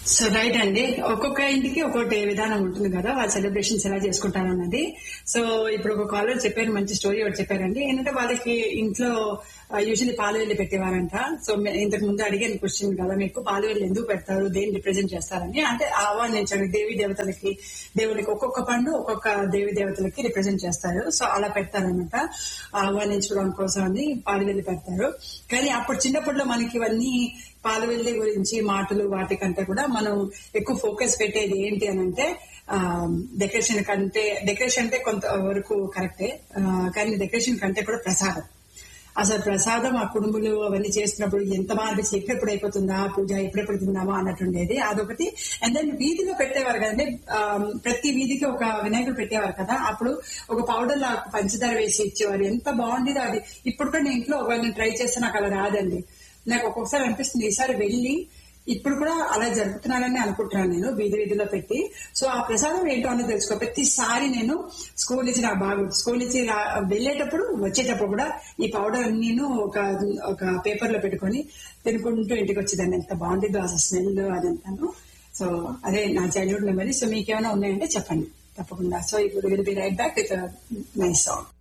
So right అండి ఒక్కొక్క ఇంటికి ఒక్కొక్కటి విధానం ఉంటుంది కదా వాళ్ళ సెలబ్రేషన్స్ ఎలా చేసుకుంటారు అన్నది సో ఇప్పుడు ఒక కాలర్ చెప్పారు మంచి స్టోరీ ఒకటి చెప్పారండి ఏంటంటే వాళ్ళకి ఇంట్లో యూజువల్లీ పాలు వెళ్ళి పెట్టేవారంట సో మే- ఇంతకు ముందు అడిగాను క్వశ్చన్ కదా మీకు పాలు వెళ్ళి ఎందుకు పెడతారు దేన్ని రిప్రజెంట్ చేస్తారని అంటే ఆహ్వానించండి దేవి దేవతలకి దేవుడికి ఒక్కొక్క పండు ఒక్కొక్క దేవి దేవతలకి రిప్రజెంట్ చేస్తారు సో అలా పెడతారనమాట ఆహ్వానించడం కోసం అని పాలు వెళ్ళి పెడతారు కానీ అప్పుడు చిన్నప్పట్లో మనకి ఇవన్నీ పాలవెల్లి గురించి మాటలు వాటికంటే కూడా మనం ఎక్కువ ఫోకస్ పెట్టేది ఏంటి అని అంటే డెకరేషన్ కంటే డెకరేషన్ అంటే కొంత వరకు కరెక్టే ఆ, కానీ డెకరేషన్ కంటే కూడా ప్రసాదం అసలు ప్రసాదం ఆ కుటుంబులు అవన్నీ చేసినప్పుడు ఎంత బాగా అనిపించి ఎప్పుడెప్పుడు అయిపోతుందా పూజ ఎప్పుడెప్పుడు తిందామా అన్నట్టుండేది అదొకటి అండ్ దెన్ వీధిలో పెట్టేవారు కదండి ఆ, ప్రతి వీధికి ఒక వినాయకుడు పెట్టేవారు కదా అప్పుడు ఒక పౌడర్ లా పంచదార వేసి ఇచ్చేవారు ఎంత బాగుండేది అది ఇప్పుడు కూడా నేను ఇంట్లో ఒక ట్రై చేస్తే నాకు అలా రాదండి నాకు ఒక్కొక్కసారి అనిపిస్తుంది ఈసారి వెళ్ళి ఇప్పుడు కూడా అలా జరుపుతున్నారని అనుకుంటున్నాను నేను వీధి వీధిలో పెట్టి సో ఆ ప్రసాదం ఏంటో అనేది తెలుసుకో ప్రతిసారి నేను స్కూల్ నుంచి నాకు బాగా గుర్తు. స్కూల్ నుంచి రా- వెళ్ళేటప్పుడు వచ్చేటప్పుడు కూడా ఈ పౌడర్ నేను ఒక ఒక పేపర్ లో పెట్టుకొని తినుకుంటూ ఇంటికి వచ్చేదాన్ని ఎంత బాగుంటుందో అసలు స్మెల్ అదంతాను సో అదే నా చైల్డ్హుడ్ మెమరీ సో మీకేమైనా ఉన్నాయంటే చెప్పండి తప్పకుండా సో ఇప్పుడు will be right back with nice song